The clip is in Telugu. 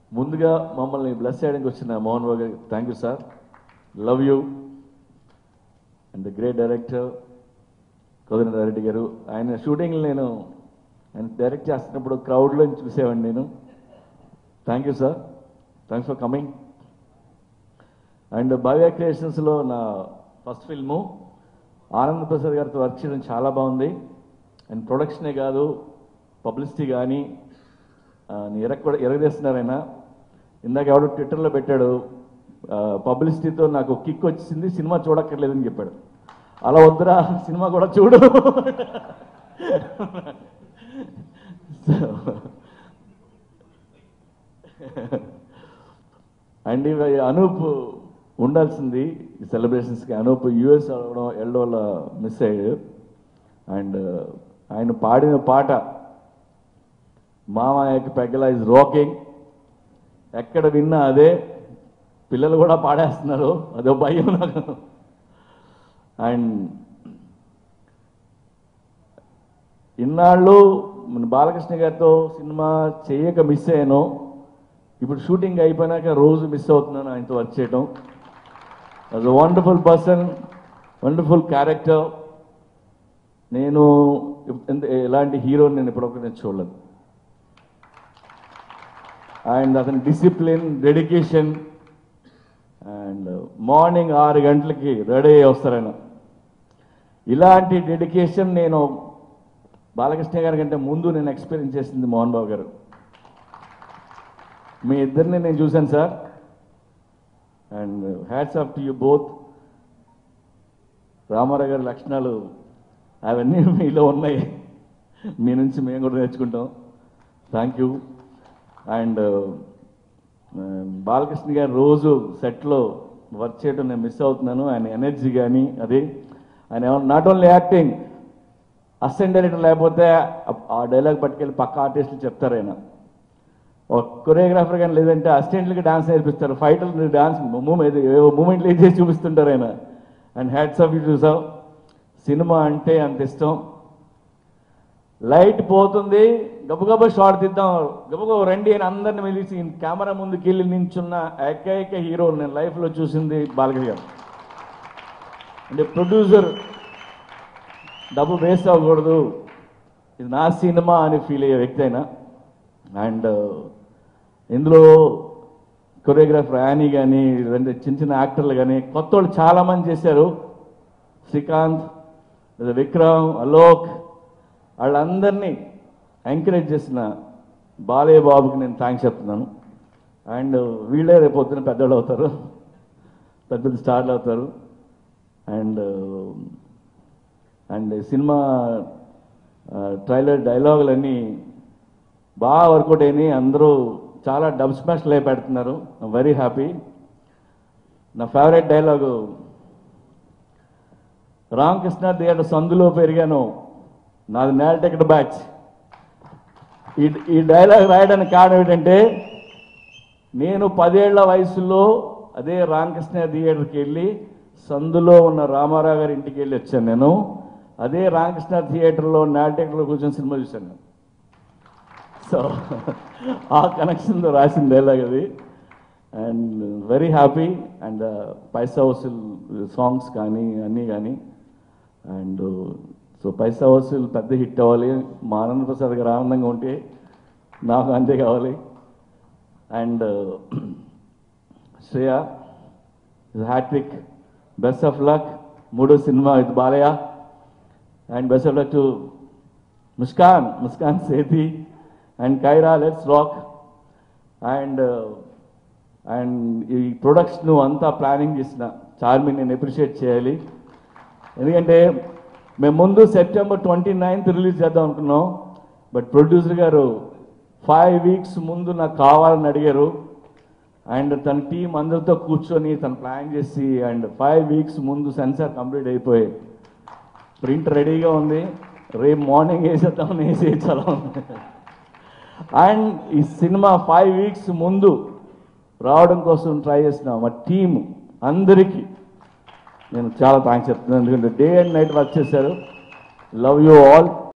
ముందుగా మమ్మల్ని బ్లెస్ చేయడానికి వచ్చిన మోహన్ బాబు గారికి thank you sir love you and the great director Reddy గారు ఆయన షూటింగ్ నేను ఆయన డైరెక్ట్ చేస్తున్నప్పుడు క్రౌడ్లో చూసేవాడిని నేను thank you sir thanks for coming and Bhavya క్రియేషన్స్లో నా ఫస్ట్ ఫిల్ము ఆనంద్ ప్రసాద్ గారితో వర్క్ చేయడం చాలా బాగుంది అండ్ ప్రొడక్షనే కాదు పబ్లిసిటీ కానీ ఎరగ కూడా ఎరగదీస్తున్నారు ఆయన ఇందాక ఎవడో ట్విట్టర్లో పెట్టాడు పబ్లిసిటీతో నాకు కిక్ వచ్చింది సినిమా చూడక్కర్లేదని చెప్పాడు అలా వద్దురా సినిమా కూడా చూడు అండ్ ఇవి అనూప్ ఉండాల్సింది ఈ సెలబ్రేషన్స్కి అనూప్ యూఎస్ అవడం వెళ్ళడం వల్ల మిస్ అయ్యాడు అండ్ ఆయన పాడిన పాట మామయ్యకి పెగ్గల ఇస్ రాకింగ్ ఎక్కడ విన్నా అదే పిల్లలు కూడా పాడేస్తున్నారు అదో భయం నాకు అండ్ ఇన్నాళ్ళు మన బాలకృష్ణ గారితో సినిమా చేయక మిస్ అయ్యాను ఇప్పుడు షూటింగ్ అయిపోయినాక రోజు మిస్ అవుతున్నాను ఆయనతో వర్క్ చేయడం as a wonderful person wonderful character నేను ఎంత- ఎలాంటి హీరోని నేను ఇప్పటివరకు నేను చూడలేదు అండ్ అతని డిసిప్లిన్ డెడికేషన్ అండ్ మార్నింగ్ ఆరు గంటలకి రెడీ అయ్యి వస్తారాయన ఇలాంటి డెడికేషన్ నేను బాలకృష్ణ గారి కంటే ముందు నేను ఎక్స్పీరియన్స్ చేసింది మోహన్ బాబు గారు మీ ఇద్దరిని నేను చూశాను sir and hats off to you both Rama Rao గారి లక్షణాలు అవన్నీ మీలో ఉన్నాయి మీ నుంచి మేము కూడా నేర్చుకుంటాం థ్యాంక్ యూ అండ్ బాలకృష్ణ గారు రోజు సెట్లో వర్క్ చేయడం నేను మిస్ అవుతున్నాను ఆయన ఎనర్జీ కానీ అది ఆయన not only acting assistant director లేకపోతే ఆ- ఆ డైలాగ్ పట్టుకెళ్ళి పక్క ఆర్టిస్టులు చెప్తారు ఆయన ఒక కొరియోగ్రాఫర్ కానీ లేదంటే అసిస్టెంట్లకి డాన్స్ నేర్పిస్తారు ఫైటర్లు డాన్స్ మూమెంట్ మూమెంట్లు చేసి చూపిస్తుంటారు ఆయన అండ్ హ్యాట్స్ ఆఫ్ యూ చూసావు సినిమా అంటే అంత ఇష్టం లైట్ పోతుంది గబగబా షార్ట్ తీద్దాం గబగబా రండి అని అందరిని పిలిచి కెమెరా ముందుకి వెళ్ళి నించున్న ఏకైక హీరో నేను లైఫ్లో చూసింది బాలకృష్ణ గారు అంటే ప్రొడ్యూసర్ డబ్బు వేస్ట్ అవ్వకూడదు ఇది నా సినిమా అని ఫీల్ అయ్యే వ్యక్తి అయినా అండ్ ఇందులో కొరియోగ్రాఫర్ యానీ కానీ లేదంటే చిన్న చిన్న యాక్టర్లు కానీ కొత్త వాళ్ళు చాలామంది చేశారు శ్రీకాంత్ లేదా విక్రమ్ అలోక్ వాళ్ళందరినీ ఎంకరేజ్ చేసిన బాలయ్య బాబుకి నేను థ్యాంక్స్ చెప్తున్నాను అండ్ వీళ్ళే రేపు పొద్దున పెద్దవాళ్ళు అవుతారు పెద్ద పెద్ద స్టార్లు అవుతారు అండ్ అండ్ సినిమా ట్రైలర్ డైలాగులన్నీ బాగా వర్కౌట్ అయినాయి అందరూ చాలా డబ్ స్మాష్లు అయి పెడుతున్నారు వెరీ హ్యాపీ నా ఫేవరెట్ డైలాగు రామకృష్ణ థియేటర్ సందులో పెరిగాను నాది నేల టికెట్ బ్యాచ్ ఈ ఈ డైలాగ్ రాయడానికి కారణం ఏంటంటే నేను పదేళ్ల వయసులో అదే రామకృష్ణ థియేటర్కి వెళ్ళి సందులో ఉన్న రామారావు గారి ఇంటికి వెళ్ళి వచ్చాను నేను అదే రామకృష్ణ థియేటర్లో నేల టికెట్లో కూర్చొని సినిమా చూశాను నేను. సో ఆ కనెక్షన్తో రాసిన డైలాగ్ అది and very happy and Paisa Vasool songs కానీ అన్నీ కానీ అండ్ సో పైసా వసూల్ పెద్ద హిట్ అవ్వాలి మా ఆనంద ప్రసాద్ గారు ఆనందంగా ఉంటే నాకు అంతే కావాలి and Shreya hattrick best of luck మూడో cinema with Balayya and best of luck to Muskan Muskan Sethi and Kaira let's rock and and ఈ ప్రొడక్ట్స్ను అంతా ప్లానింగ్ చేసిన చార్మి నేను అప్రిషియేట్ చేయాలి ఎందుకంటే మేము ముందు సెప్టెంబర్ ట్వంటీ నైన్త్ రిలీజ్ చేద్దాం అనుకున్నాం బట్ ప్రొడ్యూసర్ గారు ఫైవ్ వీక్స్ ముందు నాకు కావాలని అడిగారు అండ్ తన టీం అందరితో కూర్చొని తను ప్లాన్ చేసి అండ్ ఫైవ్ వీక్స్ ముందు సెన్సార్ కంప్లీట్ అయిపోయి ప్రింట్ రెడీగా ఉంది రేపు మార్నింగ్ వేసేద్దామని వేసి చాలా ఉంది అండ్ ఈ సినిమా ఫైవ్ వీక్స్ ముందు రావడం కోసం ట్రై చేసిన మా టీం అందరికీ నేను చాలా థ్యాంక్స్ చెప్తున్నాను ఎందుకంటే డే అండ్ నైట్ వర్క్ చేశారు లవ్ యూ ఆల్